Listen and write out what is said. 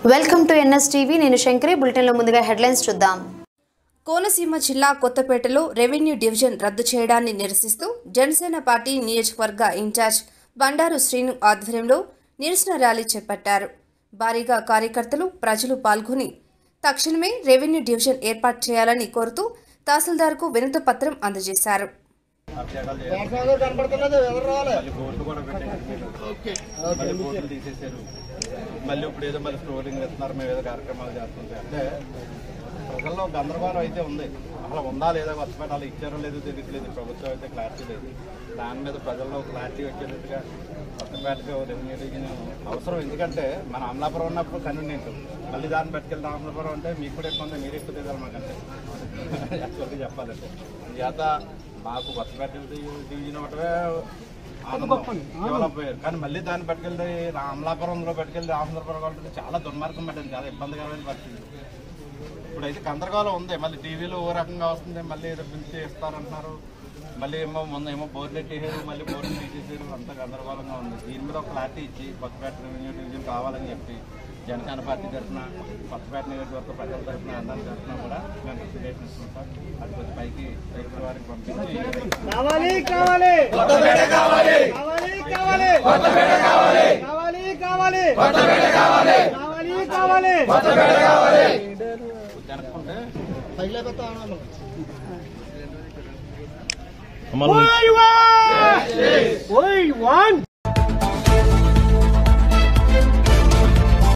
Welcome to NS TV నేను శంకరి బులెటిన్లో ముందుగా హెడ్లైన్స్ చూద్దాం కోనసీమ జిల్లా కొత్తపేటలో రెవెన్యూ డివిజన్ రద్దు చేయడాన్ని నిరసిస్తూ జనసేన పార్టీ నియోజకవర్గ ఇన్ఛార్జ్ బండారు శ్రీను ఆధ్వర్యంలో నిరసన ర్యాలీ చేపట్టారు భారీగా కార్యకర్తలు ప్రజలు పాల్గొని తక్షణమే రెవెన్యూ డివిజన్ ఏర్పాటు చేయాలని కోరుతూ తహసీల్దార్కు వినతి పత్రం అందజేశారు వాట్సాప్లో కనపడుతున్నది ఎవరు రావాలి మళ్ళీ బోర్డు కూడా పెట్టేసారు మళ్ళీ బోర్డులు తీసేశారు మళ్ళీ ఇప్పుడు ఏదో మళ్ళీ స్టోరింగ్ ఇస్తున్నారు మేము ఏదో కార్యక్రమాలు చేస్తుంటే అంటే ప్రజల్లో గందరగోళం అయితే ఉంది అసలు ఉందా లేదా వర్షపెట్టాలి ఇచ్చారో లేదో తెలియట్లేదు ప్రభుత్వం అయితే క్లారిటీ లేదు దాని మీద ప్రజల్లో క్లారిటీ వచ్చేటట్టుగా వర్షపేటకి రెవెన్యూ డివిజన్ అవసరం ఎందుకంటే మన అమలాపురం ఉన్నప్పుడు కన్వీనియంట్ మళ్ళీ దాన్ని పట్టుకెళ్ళి అమలాపురం అంటే మీకు కూడా ఎక్కువ ఉంది మీరు ఎక్కువ తెలియాలి మాకంటే యాక్చువల్గా చెప్పాలంటే చేత మాకు వర్షపేట డివిజన్ ఒకటే ఆనందం డెవలప్ అయ్యారు కానీ మళ్ళీ దాన్ని పట్టుకెళ్ళి రా- అమలాపురంలో పట్టుకెళ్ళి రామచంద్రపురం అంటే చాలా దుర్మార్గం పట్టింది చాలా ఇబ్బందికరమైన పరిస్థితి ఇప్పుడైతే గందరగోళం ఉంది మళ్ళీ టీవీలో ఓ రకంగా వస్తుంది మళ్ళీ ఏదో పిలిచి ఇస్తారంటున్నారు మళ్ళీ ఏమో మొన్న ఏమో బోర్డు పెట్టేసారు మళ్ళీ బోర్డు తీసేసారు అంత గందరగోళంగా ఉంది దీని మీద ఒక క్లారిటీ ఇచ్చి కొత్తపేట రెవెన్యూ డివిజన్ కావాలని చెప్పి జనసేన పార్టీ తరఫున కొత్తపేట నియోజకవర్గ ప్రజల తరఫున అందరి తరఫున కూడా మేము రిప్రజెంటేషన్ ఇస్తున్నాం అది కొంచెం పైకి రైతు వారికి పంపించి కావాలి కావాలి కావాలి కావాలి కావాలి కావాలి కావాలి కావాలి కావాలి జరుపుకుంటే తగిలేపెత్తా We want! We want!